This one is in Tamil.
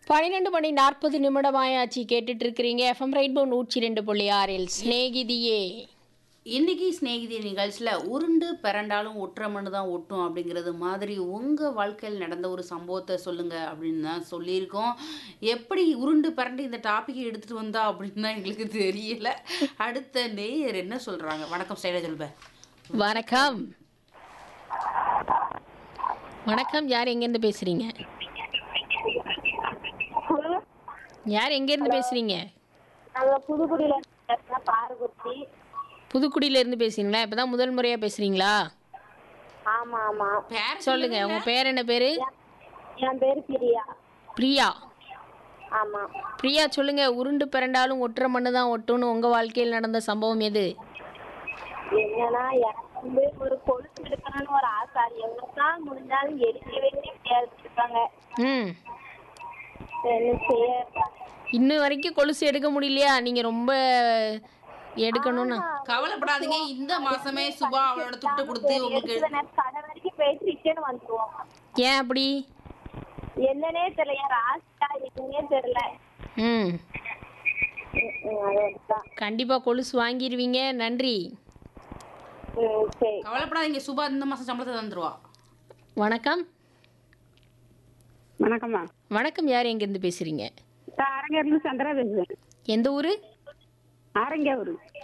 பன்னிரெண்டு மணி நாற்பது நிமிடமாயாச்சு கேட்டுட்டு இருக்கிறீங்க எஃப்எம் ரெயின்போ நூற்றி ரெண்டு புள்ளி ஆறில் ஸ்நேகிதியே இன்னைக்கு சிநேகிதி நிகழ்ச்சியில் உருண்டு பிறண்டாலும் ஒற்றை மண்ணு தான் ஒட்டும் அப்படிங்கிறது மாதிரி உங்கள் வாழ்க்கையில் நடந்த ஒரு சம்பவத்தை சொல்லுங்கள் அப்படின்னு தான் சொல்லியிருக்கோம் எப்படி உருண்டு பிறண்டு இந்த டாப்பிக்கை எடுத்துகிட்டு வந்தா அப்படின்னு தான் எங்களுக்கு தெரியல அடுத்த நேயர் என்ன சொல்கிறாங்க வணக்கம் சைலஜல்ப வணக்கம் வணக்கம் யார் எங்கேருந்து பேசுறீங்க யார் எங்கேருந்து பேசுறீங்க நாங்க புதுக்குடியில இருக்கோம், பாரகுத்தி புதுக்குடியில இருந்து பேசுறீங்களா இப்பதான் முதல் முறையா பேசுறீங்களா ஆமா ஆமா பேர் சொல்லுங்க உங்க பேர் என்ன பேரு என் பேரு பிரியா பிரியா ஆமா பிரியா சொல்லுங்க உருண்டு பிறண்டாலும் ஒற்றை மண்ணு தான் ஒட்டும்னு உங்க வாழ்க்கையில் நடந்த சம்பவம் எது என்னன்னா எனக்கு வந்து ஒரு கொலுசு எடுக்கணும்னு ஒரு ஆசை அது எவ்வளவுதான் முடிஞ்சாலும் எடுக்கவே முடியாது இருக்காங்க ம் என்ன செய்ய இன்னும் வரைக்கும் கொலுசு எடுக்க முடியலையா நீங்க ரொம்ப எடுக்கணும்னா கவலைப்படாதீங்க இந்த மாசமே சுபா அவளோட துட்டு கொடுத்து உங்களுக்கு எடுக்கிற நேரம் கடை வரைக்கும் போயிட்டு ரிட்டர்ன் வந்துருவோம் ஏன் அப்படி என்னன்னே தெரியல என் ராசியா என்னன்னே தெரியல ம் ம், ம், அதுதான் கண்டிப்பா கொலுசு வாங்கிடுவீங்க நன்றி ம் சரி கவலைப்படாதீங்க சுபா இந்த மாசம் சம்பளத்தை தந்துருவா வணக்கம் வணக்கம்மா வணக்கம் யார் எங்கேருந்து பேசுறீங்க நான் அரங்கேருந்து சந்திரா பேசுவேன் எந்த ஊரு அரங்கேவூர்